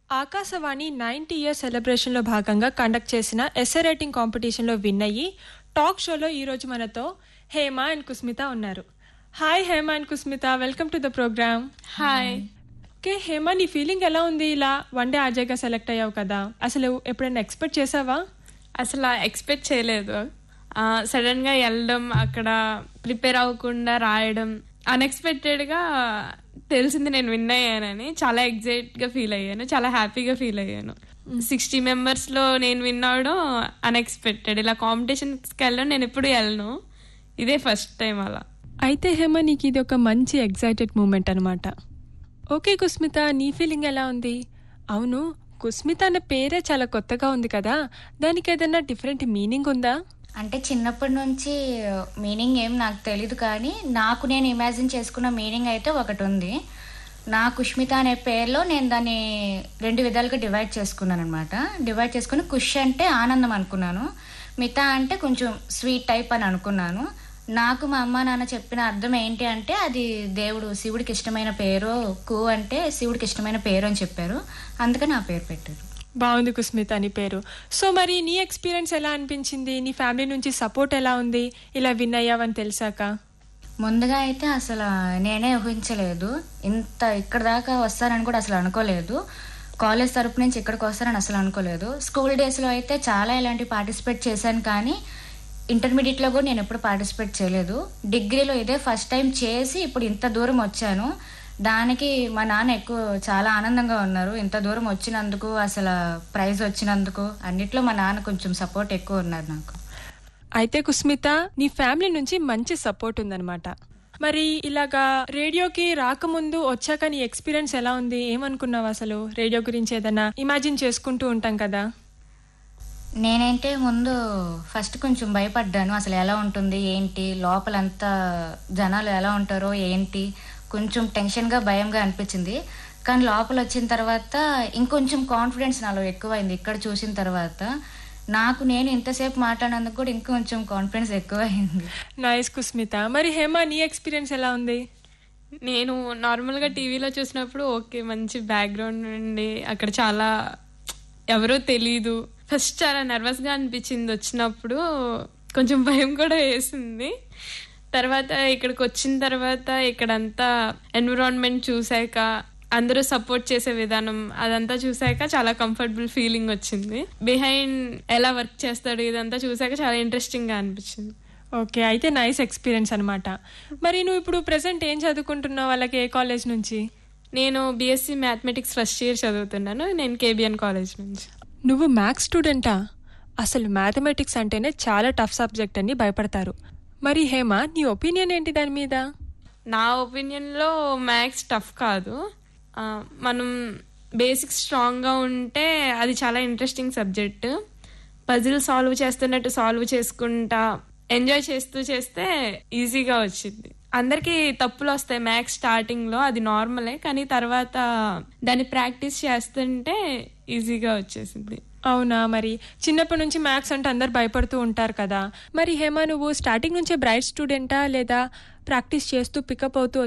Akashvani ninety years సెలబ్రేషన్లో భాగంగా conduct చేసిన essay writing కాంపిటీషన్లో విన్ అయ్యి టాక్ షోలో ఈరోజు మనతో హేమ అండ్ కుస్మిత ఉన్నారు hi Hema and Kusmita welcome to the programme hi okay Hema నీ ఫీలింగ్ ఎలా ఉంది ఇలా వన్ డే ఆర్జేగా సెలెక్ట్ అయ్యావు కదా అసలు ఎప్పుడైనా ఎక్స్పెక్ట్ చేసావా అసలు ఎక్స్పెక్ట్ చేయలేదు సడన్ గా వెళ్ళడం అక్కడ ప్రిపేర్ అవ్వకుండా రాయడం అన్ఎక్స్పెక్టెడ్ గా తెలిసింది నేను విన్ అయ్యానని చాలా ఎగ్జైట్ గా ఫీల్ అయ్యాను చాలా హ్యాపీగా ఫీల్ అయ్యాను సిక్స్టీ మెంబర్స్ లో నేను విన్ అవడం అన్ఎక్స్పెక్టెడ్ ఇలా కాంపిటీషన్స్ కి వెళ్ళడం నేను ఎప్పుడు వెళ్ళను ఇదే ఫస్ట్ టైం అలా అయితే హేమ నీకు ఇది ఒక మంచి ఎగ్జైటెడ్ మూమెంట్ అనమాట ఓకే కుస్మిత నీ ఫీలింగ్ ఎలా ఉంది అవును కుస్మిత అనే పేరే చాలా కొత్తగా ఉంది కదా దానికి ఏదైనా డిఫరెంట్ మీనింగ్ ఉందా అంటే చిన్నప్పటి నుంచి మీనింగ్ ఏం నాకు తెలీదు కానీ నాకు నేను ఇమాజిన్ చేసుకున్న మీనింగ్ అయితే ఒకటి ఉంది నా కుష్మిత అనే పేరులో నేను దాన్ని రెండు విధాలుగా డివైడ్ చేసుకున్నాను అనమాట డివైడ్ చేసుకుని కుష్ అంటే ఆనందం అనుకున్నాను మితా అంటే కొంచెం స్వీట్ టైప్ అని అనుకున్నాను నాకు మా అమ్మ నాన్న చెప్పిన అర్థం ఏంటి అంటే అది దేవుడు శివుడికి ఇష్టమైన పేరు కు అంటే శివుడికి ఇష్టమైన పేరు అని చెప్పారు అందుకని ఆ పేరు పెట్టారు బాగుంది కుస్మిత అని పేరు సో మరి నీ ఎక్స్పీరియన్స్ ఎలా అనిపించింది నీ ఫ్యామిలీ నుంచి సపోర్ట్ ఎలా ఉంది ఇలా విన్ అయ్యావని తెలిసాక ముందుగా అయితే అసలు నేనే ఊహించలేదు ఇంత ఇక్కడ దాకా వస్తానని కూడా అసలు అనుకోలేదు కాలేజ్ తరపు నుంచి ఇక్కడికి వస్తానని అసలు అనుకోలేదు స్కూల్ డేస్లో అయితే చాలా ఇలాంటి పార్టిసిపేట్ చేశాను కానీ ఇంటర్మీడియట్లో కూడా నేను ఎప్పుడు పార్టిసిపేట్ చేయలేదు డిగ్రీలో ఇదే ఫస్ట్ టైం చేసి ఇప్పుడు ఇంత దూరం వచ్చాను దానికి మా నాన్న ఎక్కువ చాలా ఆనందంగా ఉన్నారు ఇంత దూరం వచ్చినందుకు అసలు ప్రైజ్ వచ్చినందుకు అన్నిట్లో మా నాన్న కొంచెం సపోర్ట్ ఎక్కువ ఉన్నారు నాకు అయితే కుస్మిత నీ ఫ్యామిలీ నుంచి మంచి సపోర్ట్ ఉందన్నమాట మరి ఇలాగా రేడియోకి రాకముందు వచ్చాక నీ ఎక్స్పీరియన్స్ ఎలా ఉంది ఏమనుకున్నావు అసలు రేడియో గురించి ఏదైనా ఇమాజిన్ చేసుకుంటూ ఉంటాం కదా నేనంటే ముందు ఫస్ట్ కొంచెం భయపడ్డాను అసలు ఎలా ఉంటుంది ఏంటి లోపలంతా జనాలు ఎలా ఉంటారో ఏంటి కొంచెం టెన్షన్గా భయంగా అనిపించింది కానీ లోపల వచ్చిన తర్వాత ఇంకొంచెం కాన్ఫిడెన్స్ నాలో ఎక్కువైంది ఇక్కడ చూసిన తర్వాత నాకు నేను ఇంతసేపు మాట్లాడినందుకు కూడా ఇంకొంచెం కాన్ఫిడెన్స్ ఎక్కువైంది నైస్ కుస్మిత మరి హేమ నీ ఎక్స్పీరియన్స్ ఎలా ఉంది నేను నార్మల్గా టీవీలో చూసినప్పుడు ఓకే మంచి బ్యాక్గ్రౌండ్ నుండి అక్కడ చాలా ఎవరో తెలీదు ఫస్ట్ చాలా నర్వస్గా అనిపించింది వచ్చినప్పుడు కొంచెం భయం కూడా వేసింది తర్వాత ఇక్కడికి వచ్చిన తర్వాత ఇక్కడంతా ఎన్విరాన్మెంట్ చూసాక అందరూ సపోర్ట్ చేసే విధానం అదంతా చూసాక చాలా కంఫర్టబుల్ ఫీలింగ్ వచ్చింది బిహైండ్ ఎలా వర్క్ చేస్తాడు ఇదంతా చూసాక చాలా ఇంట్రెస్టింగ్ గా అనిపించింది ఓకే అయితే నైస్ ఎక్స్పీరియన్స్ అనమాట మరి నువ్వు ఇప్పుడు ప్రెసెంట్ ఏం చదువుకుంటున్నావు వాళ్ళకి ఏ కాలేజ్ నుంచి నేను బీఎస్సీ మ్యాథమెటిక్స్ ఫస్ట్ ఇయర్ చదువుతున్నాను నేను కేబిఎన్ కాలేజ్ నుంచి నువ్వు మ్యాథ్స్ స్టూడెంటా అసలు మ్యాథమెటిక్స్ అంటేనే చాలా టఫ్ సబ్జెక్ట్ అని భయపడతారు మరి హేమ నీ ఒపీనియన్ ఏంటి దాని మీద నా ఒపీనియన్లో మ్యాథ్స్ టఫ్ కాదు ఆ, మనం బేసిక్స్ స్ట్రాంగ్గా ఉంటే అది చాలా ఇంట్రెస్టింగ్ సబ్జెక్ట్ పజిల్ సాల్వ్ చేస్తున్నట్టు సాల్వ్ చేసుకుంటా ఎంజాయ్ చేస్తూ చేస్తే ఈజీగా వచ్చింది అందరికీ తప్పులు వస్తాయి మ్యాథ్స్ స్టార్టింగ్లో అది నార్మలే కానీ తర్వాత దాన్ని ప్రాక్టీస్ చేస్తుంటే ఈజీగా వచ్చేసింది అవునా మరి చిన్నప్పటి నుంచి మ్యాథ్స్ అంటే అందరు భయపడుతూ ఉంటారు కదా మరి హేమ నువ్వు స్టార్టింగ్ నుంచే బ్రైట్ స్టూడెంటా లేదా ప్రాక్టీస్ చేస్తూ పికప్ అవుతూ